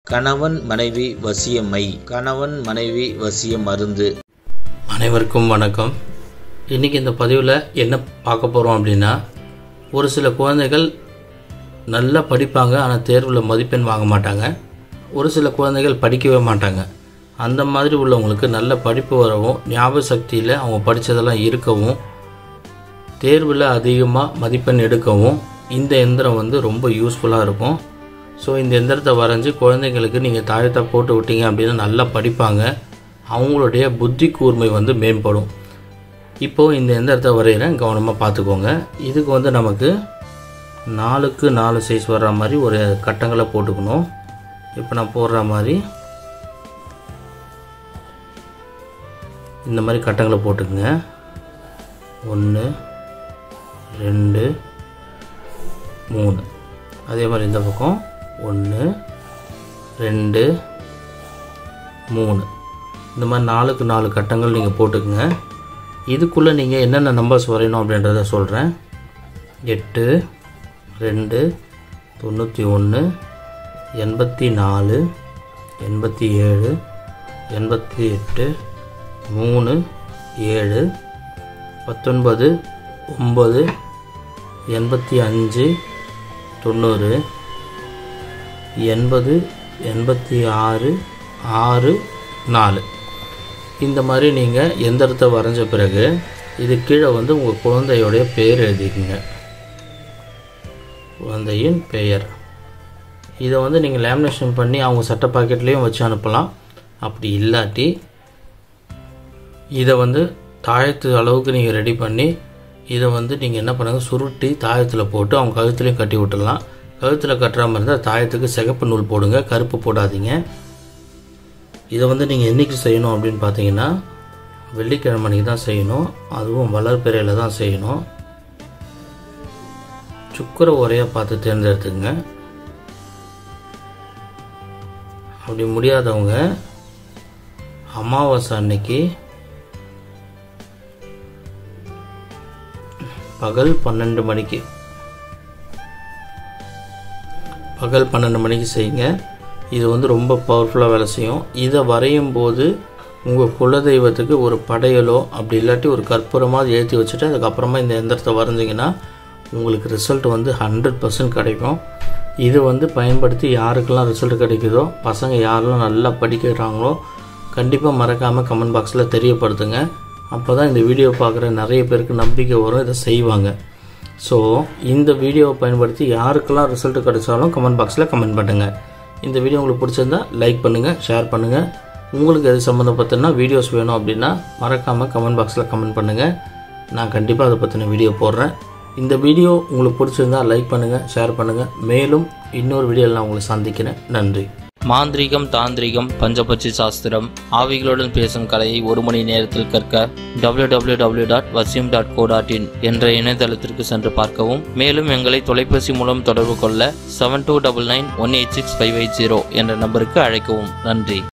கணவன் மனைவி வசியமை கணவன் மனைவி வசிய மருந்து அனைவருக்கும் வணக்கம் இன்றைக்கி இந்த பதிவில் என்ன பார்க்க போகிறோம் அப்படின்னா ஒரு சில குழந்தைகள் நல்லா படிப்பாங்க ஆனால் தேர்வில் மதிப்பெண் வாங்க மாட்டாங்க ஒரு சில குழந்தைகள் படிக்கவே மாட்டாங்க அந்த மாதிரி உள்ளவங்களுக்கு நல்ல படிப்பு வரவும் ஞாபக சக்தியில் அவங்க படித்ததெல்லாம் இருக்கவும் தேர்வில் அதிகமாக மதிப்பெண் எடுக்கவும் இந்த எந்திரம் வந்து ரொம்ப யூஸ்ஃபுல்லாக இருக்கும் ஸோ இந்த எந்திரத்தை வரைஞ்சி குழந்தைங்களுக்கு நீங்கள் தாயத்தை போட்டு விட்டீங்க அப்படின்னா நல்லா படிப்பாங்க அவங்களுடைய புத்தி கூர்மை வந்து மேம்படும் இப்போது இந்த எந்திரத்தை வரைகிறேன் கவனமாக பார்த்துக்கோங்க இதுக்கு வந்து நமக்கு நாலுக்கு நாலு சைஸ் வர்ற மாதிரி ஒரு கட்டங்களை போட்டுக்கணும் இப்போ நான் போடுற மாதிரி இந்த மாதிரி கட்டங்களை போட்டுக்குங்க ஒன்று ரெண்டு மூணு அதே மாதிரி இந்த பக்கம் ஒன்று ரெண்டு மூணு இந்த மாதிரி நாலுக்கு நாலு கட்டங்கள் நீங்கள் போட்டுக்குங்க இதுக்குள்ளே நீங்கள் என்னென்ன நம்பர்ஸ் வரையணும் அப்படின்றத சொல்கிறேன் எட்டு ரெண்டு தொண்ணூற்றி ஒன்று எண்பத்தி நாலு எண்பத்தி ஏழு எண்பத்தி எட்டு மூணு ஏழு பத்தொன்பது ஒம்பது எண்பத்தி அஞ்சு தொண்ணூறு எண்பது எண்பத்தி ஆறு ஆறு நாலு இந்த மாதிரி நீங்கள் எந்திரத்தை வரைஞ்ச பிறகு இது கீழே வந்து உங்கள் குழந்தையோடைய பெயர் எழுதிக்கங்க குழந்தையின் பெயர் இதை வந்து நீங்கள் லேமினேஷன் பண்ணி அவங்க சட்டை பாக்கெட்லேயும் வச்சு அனுப்பலாம் அப்படி இல்லாட்டி இதை வந்து தாயத்து அளவுக்கு நீங்கள் ரெடி பண்ணி இதை வந்து நீங்கள் என்ன பண்ணுங்கள் சுருட்டி தாயத்தில் போட்டு அவங்க கழுத்துலேயும் கட்டி விட்டுடலாம் கழுத்தில் கட்டுற மாதிரி இருந்தால் தாயத்துக்கு சிகப்பு நூல் போடுங்க கருப்பு போடாதீங்க இதை வந்து நீங்கள் என்றைக்கு செய்யணும் அப்படின்னு பார்த்தீங்கன்னா வெள்ளிக்கிழமை அன்றைக்கி தான் செய்யணும் அதுவும் வளர்பிறையில் தான் செய்யணும் சுக்கர உரையாக பார்த்து தேர்ந்தெடுத்துங்க அப்படி முடியாதவங்க அமாவாசை அன்னைக்கு பகல் பன்னெண்டு மணிக்கு பகல் பன்னெண்டு மணிக்கு செய்யுங்க இது வந்து ரொம்ப பவர்ஃபுல்லாக வேலை செய்யும் இதை வரையும் போது உங்கள் குலதெய்வத்துக்கு ஒரு படையலோ அப்படி இல்லாட்டி ஒரு கற்பூரமாக ஏற்றி வச்சுட்டு அதுக்கப்புறமா இந்த எந்திரத்தை வரைஞ்சிங்கன்னா உங்களுக்கு ரிசல்ட் வந்து ஹண்ட்ரட் பர்சன்ட் கிடைக்கும் இது வந்து பயன்படுத்தி யாருக்கெல்லாம் ரிசல்ட் கிடைக்குதோ பசங்க யாரெல்லாம் நல்லா படிக்கிறாங்களோ கண்டிப்பாக மறக்காமல் கமெண்ட் பாக்ஸில் தெரியப்படுத்துங்க அப்போ தான் இந்த வீடியோ பார்க்குற நிறைய பேருக்கு நம்பிக்கை வரும் இதை செய்வாங்க ஸோ இந்த வீடியோவை பயன்படுத்தி யாருக்கெல்லாம் ரிசல்ட் கிடைச்சாலும் கமெண்ட் பாக்ஸில் கமெண்ட் பண்ணுங்கள் இந்த வீடியோ உங்களுக்கு பிடிச்சிருந்தா லைக் பண்ணுங்கள் ஷேர் பண்ணுங்கள் உங்களுக்கு எது சம்மந்தப்பட்டனா வீடியோஸ் வேணும் அப்படின்னா மறக்காமல் கமெண்ட் பாக்ஸில் கமெண்ட் பண்ணுங்கள் நான் கண்டிப்பாக அதை பற்றின வீடியோ போடுறேன் இந்த வீடியோ உங்களுக்கு பிடிச்சிருந்தா லைக் பண்ணுங்கள் ஷேர் பண்ணுங்கள் மேலும் இன்னொரு வீடியோவில் நான் உங்களை சந்திக்கிறேன் நன்றி மாந்திரீகம் தாந்திரிகம் பஞ்சபட்சி சாஸ்திரம் ஆவிகளுடன் பேசும் கலையை ஒரு மணி நேரத்தில் கற்க டபிள்யூ டபிள்யூ டபிள்யூ டாட் வசியம் டாட் கோ டாட் இன் என்ற இணையதளத்திற்கு சென்று பார்க்கவும் மேலும் எங்களை தொலைபேசி மூலம் தொடர்பு கொள்ள seven two double nine one eight six five eight zero என்ற நம்பருக்கு அழைக்கவும் நன்றி